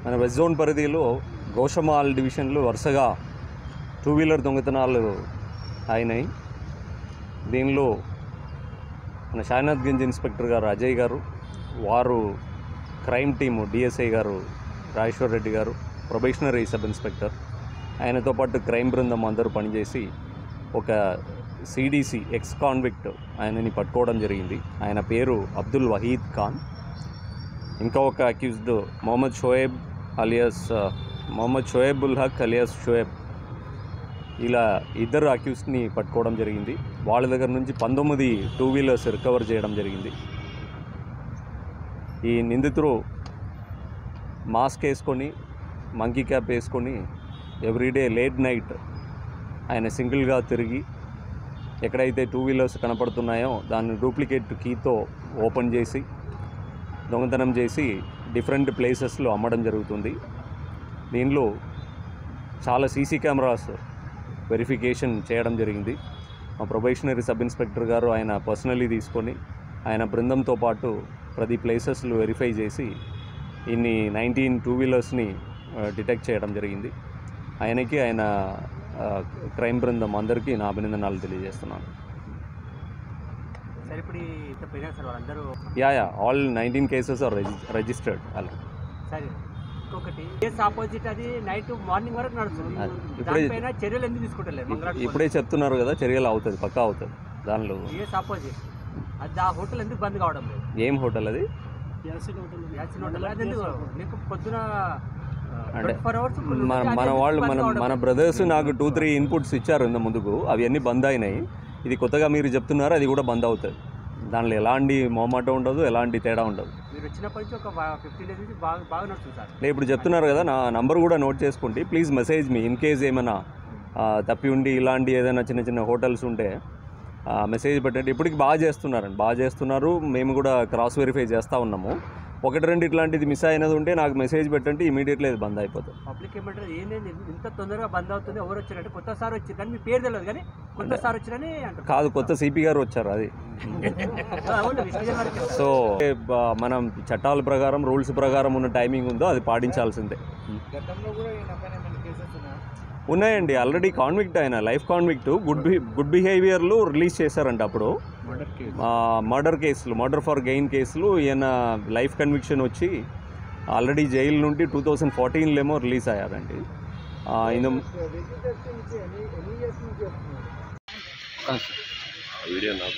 మన west zone పరిధిలో గోషమాల్ డివిజన్లో వరుసగా టూ వీలర్ దొంగతనాలు అయినాయి దీనిలో మన షానాథ్ గంజ్ ఇన్స్పెక్టర్ గారు అజయ్ గారు వారు క్రైమ్ టీము డిఎస్ఐ గారు రాజేశ్వర్ రెడ్డి గారు ప్రొబేషనరీ సబ్ ఇన్స్పెక్టర్ ఆయనతో పాటు క్రైమ్ బృందం అందరూ పనిచేసి ఒక సిడిసి ఎక్స్ కాన్విక్ట్ ఆయనని పట్టుకోవడం జరిగింది ఆయన పేరు అబ్దుల్ వహీద్ ఖాన్ ఇంకా ఒక accused Mohammed Shoaib alias Mohammed Shoaib ul Haq alias Shoaib ఇలా ఇద్దరు అక్యూస్ని పట్టుకోవడం జరిగింది వాళ్ళ దగ్గర నుంచి పంతొమ్మిది టూ వీలర్స్ రికవర్ చేయడం జరిగింది ఈ నిందితుడు మాస్క్ వేసుకొని మంకీ క్యాప్ వేసుకొని ఎవ్రీడే లేట్ నైట్ ఆయన సింగిల్గా తిరిగి ఎక్కడైతే టూ వీలర్స్ కనపడుతున్నాయో దాన్ని డూప్లికేట్ కీతో ఓపెన్ చేసి దొంగతనం చేసి డిఫరెంట్ ప్లేసెస్లో అమ్మడం జరుగుతుంది దీనిలో చాలా సీసీ కెమెరాస్ వెరిఫికేషన్ చేయడం జరిగింది మా ప్రొబేషనరీ సబ్ ఇన్స్పెక్టర్ గారు ఆయన పర్సనలీ తీసుకొని ఆయన బృందంతో పాటు ప్రతి ప్లేసెస్లో వెరిఫై చేసి ఇన్ని నైన్టీన్ టూ వీలర్స్ని డిటెక్ట్ చేయడం జరిగింది ఆయనకి ఆయన ఆ, క్రైమ్ బృందం అందరికీ నా అభినందనాలు తెలియజేస్తున్నాను సార్ ఇప్పుడు ఇంత పోయినారు సార్ వాళ్ళందరూ yeah yeah all nineteen cases are registered అలా సరే ఇంకొకటి కేసు ఆపోజిట్ అది నైట్ మార్నింగ్ వరకు నడుస్తుంది అది ఇప్పుడే- దానిపైన చర్యలు ఎందుకు తీసుకుంటలేదు మంగళవారం ఇప్పుడే చెప్తున్నారు కదా చర్యలు అవుతుంది పక్కా అవుతుంది దానిలో కేసు ఆపోజిట్ అది ఆ హోటల్ ఎందుకు బంద్ కావడం లేదు ఏం హోటల్ అది యాసిన్ హోటల్ అది ఎందుకు నీకు పొద్దున అంటే ఫోర్ అవర్స్ మన మన వాళ్ళు మన మన బ్రదర్స్ నాకు టూ త్రీ ఇన్పుట్స్ ఇచ్చారు ఇంత ముందుకు అవి అన్నీ బంద్ అయినాయి ఇది కొత్తగా మీరు చెప్తున్నారు అది కూడా బంద్ అవుతుంది దానిలో ఎలాంటి మొహమాట ఉండదు ఎలాంటి తేడా ఉండదు మీరు వచ్చినప్పటి నుంచి ఒక ఫిఫ్టీన్ డేస్ నుంచి బాగా బాగా నడుస్తుంది సార్ నేను ఇప్పుడు చెప్తున్నారు కదా నా నంబర్ కూడా నోట్ చేసుకోండి ప్లీజ్ మెసేజ్ మీ ఇన్ కేస్ ఏమైనా ఆ, తప్పి ఉండి ఇలాంటి ఏదైనా చిన్న చిన్న హోటల్స్ ఉంటే ఆ, మెసేజ్ పెట్టండి ఇప్పటికి బాగా చేస్తున్నారండి బాగా చేస్తున్నారు మేము కూడా క్రాస్ వెరిఫై చేస్తూ ఉన్నాము ఒకటి రెండు ఇట్లాంటిది మిస్ అయినది ఉంటే నాకు మెసేజ్ పెట్టండి ఇమీడియట్లీ అది బంద్ అయిపోతుంది పబ్లిక్ ఏమంటారు ఏంటంటే ఇంత తొందరగా బంద్ అవుతుంది ఎవరు వచ్చారంటే కొత్త సార్ వచ్చింది కానీ మీ పేరు తెలియదు కానీ కొత్త సార్ వచ్చిరని అంటారు కాదు కొత్త సిపి గారు వచ్చారు అది అవును, విశ్వజన్ వరకే. సో ఏ, బ- మనం చట్టాల ప్రకారం రూల్స్ ప్రకారం ఉన్న టైమింగ్ ఉందో అది పాటించాల్సిందే ఉన్నాయండి ఆల్రెడీ కాన్విక్ట్ ఆయన life convict good be good బిహేవియర్లు రిలీజ్ చేశారంట అప్పుడు మర్డర్ కేసులు మర్డర్ ఫర్ గెయిన్ కేసులు ఈయన లైఫ్ కన్విక్షన్ వచ్చి ఆల్రెడీ జైలు నుండి టూ థౌజండ్ ఫోర్టీన్లో ఏమో రిలీజ్ అయ్యారండి ఆ, ఇందు వీడియో నాకు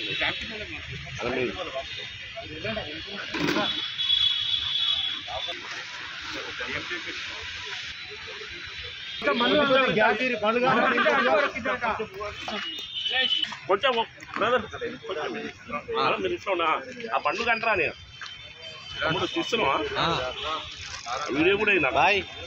కొంచెం బ్రదర్ కొంచెం మీరు ఇస్తున్నా ఆ పండుగ అంటారా నేను తమ్ముడు తీస్తున్నావా వీడియో కూడా అయినా